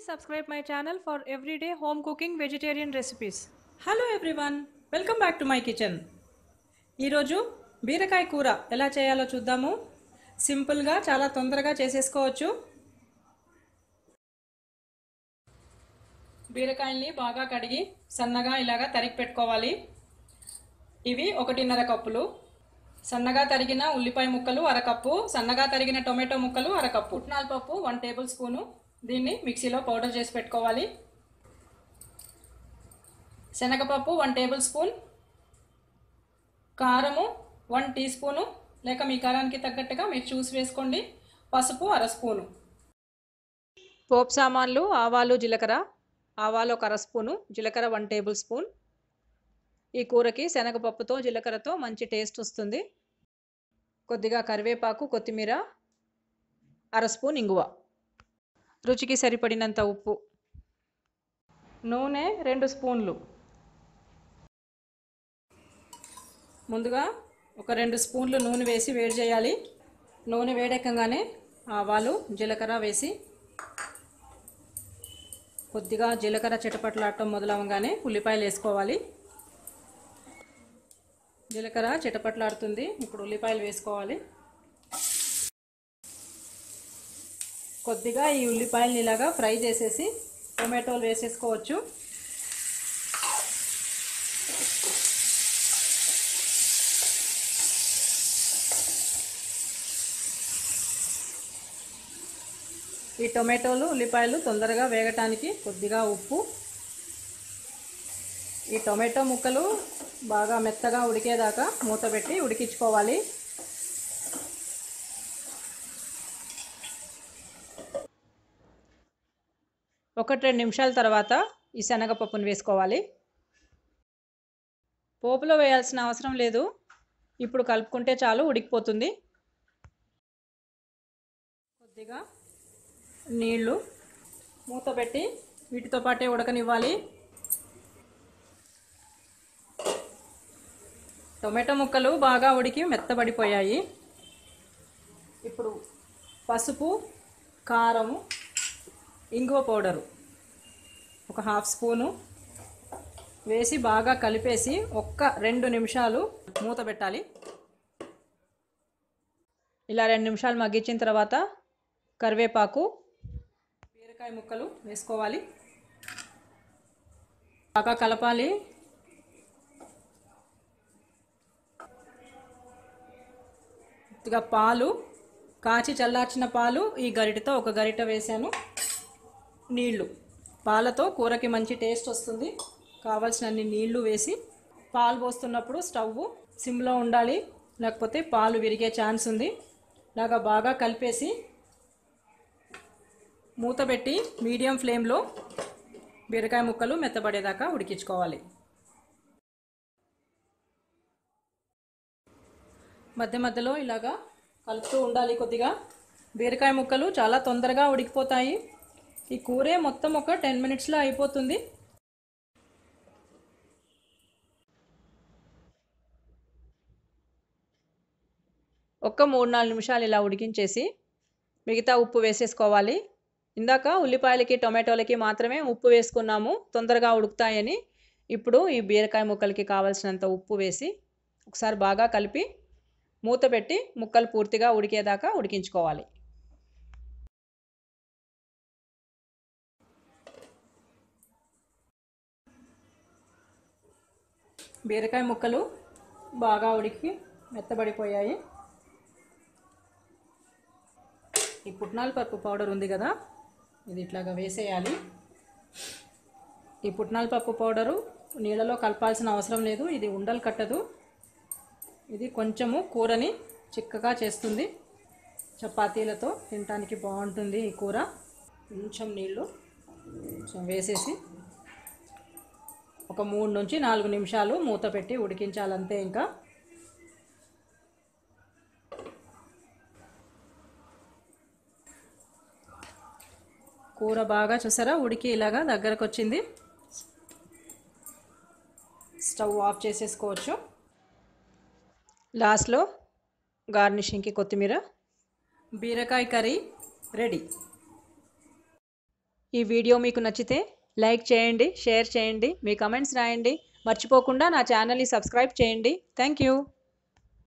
Please subscribe my channel for everyday home cooking vegetarian recipes. Hello everyone welcome back to my kitchen ఈరోజు బీరకాయ కూర ఎలా చేయాలో చూద్దాము సింపుల్గా చాలా తొందరగా చేసేసుకోవచ్చు బీరకాయల్ని బాగా కడిగి సన్నగా ఇలాగా తరిగి పెట్టుకోవాలి ఇవి ఒకటిన్నర కప్పులు సన్నగా తరిగిన ఉల్లిపాయ ముక్కలు అరకప్పు సన్నగా తరిగిన టొమాటో ముక్కలు అరకప్పు పుట్నాల పప్పు వన్ టేబుల్ స్పూను దీన్ని మిక్సీలో పౌడర్ చేసి పెట్టుకోవాలి శనగపప్పు వన్ టేబుల్ స్పూన్ కారము వన్ టీ స్పూను లేక మీ కారానికి తగ్గట్టుగా మీరు చూసి వేసుకోండి పసుపు అర స్పూను పోపు సామాన్లు ఆవాలు జీలకర్ర ఆవాలు ఒక అర స్పూను జీలకర్ర వన్ టేబుల్ స్పూన్ ఈ కూరకి శనగపప్పుతో జీలకర్రతో మంచి టేస్ట్ వస్తుంది కొద్దిగా కరివేపాకు కొత్తిమీర అర స్పూన్ ఇంగువ రుచికి సరిపడినంత ఉప్పు నూనె రెండు స్పూన్లు ముందుగా ఒక రెండు స్పూన్లు నూనె వేసి వేడి చేయాలి నూనె వేడెక్కగానే ఆవాలు జీలకర్ర వేసి కొద్దిగా జీలకర్ర చిటపట్లాడటం మొదలవగానే ఉల్లిపాయలు వేసుకోవాలి జీలకర్ర చిటపట్లాడుతుంది ఇప్పుడు ఉల్లిపాయలు వేసుకోవాలి కొద్దిగా ఈ ఉల్లిపాయలని ఇలాగా ఫ్రై చేసేసి టొమాటోలు వేసేసుకోవచ్చు ఈ టొమాటోలు ఉల్లిపాయలు తొందరగా వేగటానికి కొద్దిగా ఉప్పు ఈ టొమాటో ముక్కలు బాగా మెత్తగా ఉడికేదాకా మూత పెట్టి ఉడికించుకోవాలి ఒకటి రెండు నిమిషాల తర్వాత ఈ శనగపప్పును వేసుకోవాలి పోపులో వేయాల్సిన అవసరం లేదు ఇప్పుడు కలుపుకుంటే చాలు ఉడికిపోతుంది కొద్దిగా నీళ్ళు మూత పెట్టి వీటితో పాటే ఉడకనివ్వాలి టొమాటో ముక్కలు బాగా ఉడికి మెత్తబడిపోయాయి ఇప్పుడు పసుపు కారము ఇంగువ పౌడరు ఒక హాఫ్ స్పూను వేసి బాగా కలిపేసి ఒక్క రెండు నిమిషాలు మూత పెట్టాలి ఇలా రెండు నిమిషాలు మగ్గించిన తర్వాత కరివేపాకు బీరకాయ ముక్కలు వేసుకోవాలి బాగా కలపాలి కొద్దిగా పాలు కాచి చల్లార్చిన పాలు ఈ గరిటతో ఒక గరిట వేసాను నీళ్లు పాలతో కూరకి మంచి టేస్ట్ వస్తుంది కావాల్సినన్ని నీళ్లు వేసి పాలు పోస్తున్నప్పుడు స్టవ్ సిమ్లో ఉండాలి లేకపోతే పాలు విరిగే ఛాన్స్ ఉంది ఇలాగా బాగా కలిపేసి మూత పెట్టి మీడియం ఫ్లేమ్లో బీరకాయ ముక్కలు మెత్తబడేదాకా ఉడికించుకోవాలి మధ్య మధ్యలో ఇలాగా కలుపుతూ ఉండాలి కొద్దిగా బీరకాయ ముక్కలు చాలా తొందరగా ఉడికిపోతాయి ఈ కూరే మొత్తం ఒక టెన్ మినిట్స్లో అయిపోతుంది ఒక్క మూడు నాలుగు నిమిషాలు ఇలా ఉడికించేసి మిగతా ఉప్పు వేసేసుకోవాలి ఇందాక ఉల్లిపాయలకి టొమాటోలకి మాత్రమే ఉప్పు వేసుకున్నాము తొందరగా ఉడుకుతాయని ఇప్పుడు ఈ బీరకాయ ముక్కలకి కావాల్సినంత ఉప్పు వేసి ఒకసారి బాగా కలిపి మూత పెట్టి ముక్కలు పూర్తిగా ఉడికేదాకా ఉడికించుకోవాలి బీరకాయ ముక్కలు బాగా ఉడికి మెత్తబడిపోయాయి ఈ పుట్నాల పప్పు పౌడర్ ఉంది కదా ఇది ఇట్లాగా వేసేయాలి ఈ పుట్నాల పప్పు పౌడరు నీళ్ళలో కలపాల్సిన అవసరం లేదు ఇది ఉండలు కట్టదు ఇది కొంచెము కూరని చిక్కగా చేస్తుంది చపాతీలతో తినడానికి బాగుంటుంది ఈ కూర కొంచెం నీళ్ళు కొంచెం వేసేసి ఒక మూడు నుంచి నాలుగు నిమిషాలు మూత పెట్టి ఉడికించాలంతే ఇంకా కూర బాగా చూసారా ఉడికి ఇలాగా దగ్గరకు వచ్చింది స్టవ్ ఆఫ్ చేసేసుకోవచ్చు లాస్ట్లో గార్నిషింగ్కి కొత్తిమీర బీరకాయ కర్రీ రెడీ ఈ వీడియో మీకు నచ్చితే లైక్ చేయండి షేర్ చేయండి మీ కమెంట్స్ రాయండి మర్చిపోకుండా నా ఛానల్ని సబ్స్క్రైబ్ చేయండి థ్యాంక్ యూ